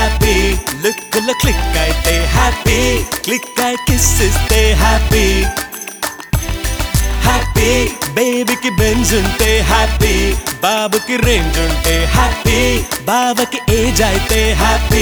Happy look లో click అయితే happy click అయి కిస్ ఇస్తే హ్యాపీ హ్యాపీ బేబీకి బెంజ్ ఉంటే హ్యాపీ బాబుకి రేంజ్ ఉంటే హ్యాపీ బావకి ఏజ్ అయితే హ్యాపీ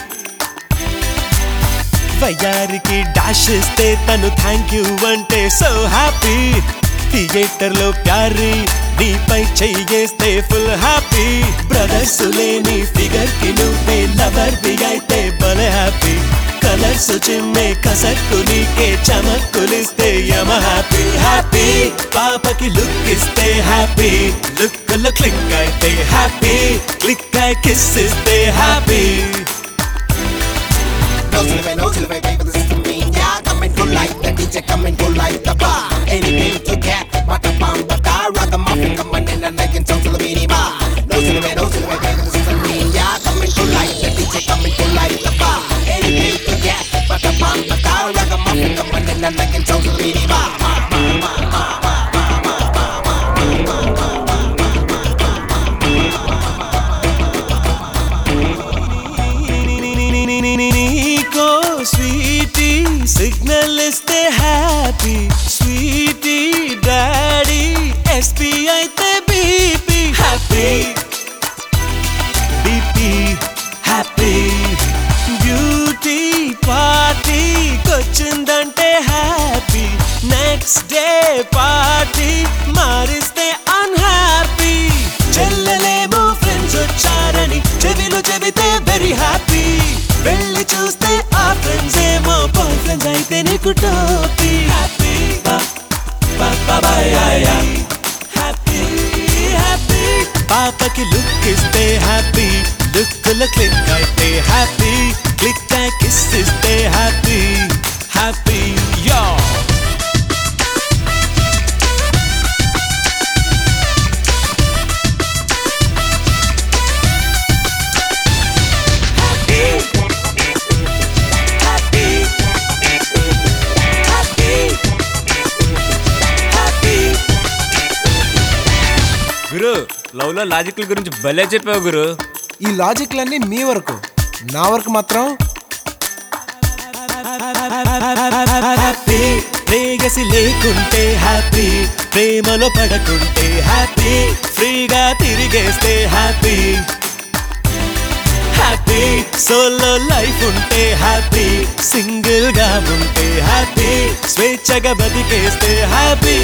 వయ్యారికి డాష్ ఇస్తే తను థ్యాంక్ యూ అంటే సో హ్యాపీ థియేటర్ లో ప్యారీ నీపై చెయ్యేస్తే ఫుల్ హ్యాపీ బ్రదర్స్ లేని ఫిగర్ కి నువ్వే లవర్ వి అయితే భలే హ్యాపీ కలర్స్ చిమ్మే కసక్కు నీకే చమక్కులిస్తే యమ హ్యాపీ హ్యాపీ పాపకి లుక్ ఇస్తే హ్యాపీ లుక్ లో క్లిక్ అయితే హ్యాపీ క్లిక్ అయి కిస్ ఇస్తే happy No to the way, no to the way, baby, this is me. Yeah, come and go like the DJ, come and go like the bar. Anything to get, but the bomb, the car, rock the muffin, come on in and I can talk to the mini bar. No to the way, no to the way, baby, this is me. Yeah, come and go like the DJ, come and go like the bar. Anything to get, but the bomb, the car, rock the muffin, come on in and I can talk to the mini bar. నీకో sweetie signal ఇస్తే happy sweetie daddy SP అయితే BP happy BP happy beauty పార్టీకొచ్చిందంటే happy next day party మారిస్తే unhappy చెల్లెలేమో friends వచ్చారని చెవిలో చెబితే very happy వెళ్ళి చూస్తే ఆ ఫ్రెండ్స్ ఏమో బాయ్ ఫ్రెండ్స్ అయితే నీకు టోపీ హ్యాపీ హ్యాపీ హ్యాపీ పాపకి లుక్ ఇస్తే హ్యాపీ లుక్ లో క్లిక్ అయితే హ్యాపీ క్లిక్ అయి కిస్ ఇస్తే హ్యాపీ హ్యాపీ యో గురు లవ్ లో లాజిక్ల గురించి భలే చెప్పావు గురు ఈ లాజిక్లన్నీ మీ వరకు నా వరకు మాత్రం హ్యాపీ ప్రేగసి లేకుంటే హ్యాపీ ప్రేమలో పడకుంటే హ్యాపీ ఫ్రీగా తిరిగేస్తే హ్యాపీ హ్యాపీ సోలో లైఫ్ ఉంటే హ్యాపీ సింగిల్ గా ఉంటే హ్యాపీ స్వేచ్ఛగా బతికేస్తే హ్యాపీ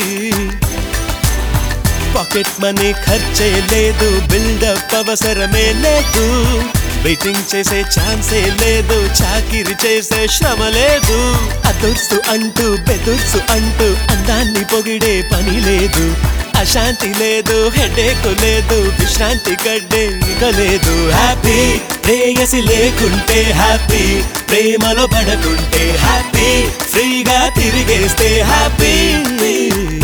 పాకెట్ మనీ ఖర్చే లేదు బిల్డప్ అవసరమే లేదు వెయిటింగ్ చేసే ఛాన్సే లేదు చాకిరి చేసే శ్రమ లేదు అదుర్సు అంటూ బెదుర్సు అంటూ అందాన్ని పొగిడే పని లేదు అశాంతి లేదు హెడేక్ లేదు విశ్రాంతి గడ్డే ఇక లేదు హ్యాపీ ప్రేయసి లేకుంటే హ్యాపీ ప్రేమలో పడకుంటే హ్యాపీ ఫ్రీగా తిరిగేస్తే హ్యాపీ